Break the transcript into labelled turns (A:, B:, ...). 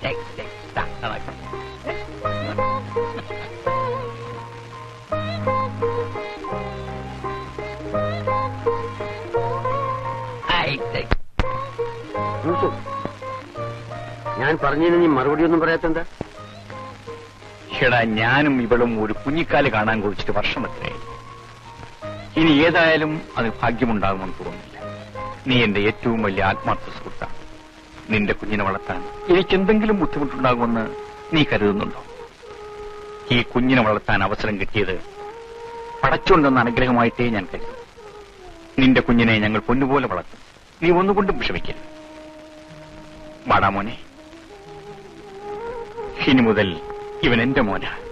A: Take, take. ദാ, അതാ. I, take.
B: Yusuf ഞാൻ പറഞ്ഞതിന് നീ മറുപടി ഒന്നും പറയാത്തെന്താ
A: എടാ ഞാനും ഇവളും ഒരു കുഞ്ഞിക്കാല് കാണാൻ കുറിച്ചിട്ട് വർഷം എത്രയായി ഇനി ഏതായാലും അത് ഭാഗ്യമുണ്ടാകുമെന്ന് തോന്നുന്നില്ല നീ എന്റെ ഏറ്റവും വലിയ ആത്മാർത്ഥ സുഹൃത്താണ് നിന്റെ കുഞ്ഞിനെ വളർത്താൻ എനിക്കെന്തെങ്കിലും ബുദ്ധിമുട്ടുണ്ടാകുമെന്ന് നീ കരുതുന്നുണ്ടോ ഈ കുഞ്ഞിനെ വളർത്താൻ അവസരം കിട്ടിയത് പടച്ചുകൊണ്ടെന്ന അനുഗ്രഹമായിട്ടേ ഞാൻ കരുതും നിന്റെ കുഞ്ഞിനെ ഞങ്ങൾ പൊന്നുപോലെ വളർത്തും നീ ഒന്നുകൊണ്ടും വിഷമിക്കരുത് വാടാ മോനെ ഇനി മുതൽ ഇവൻ എന്റെ മോനാ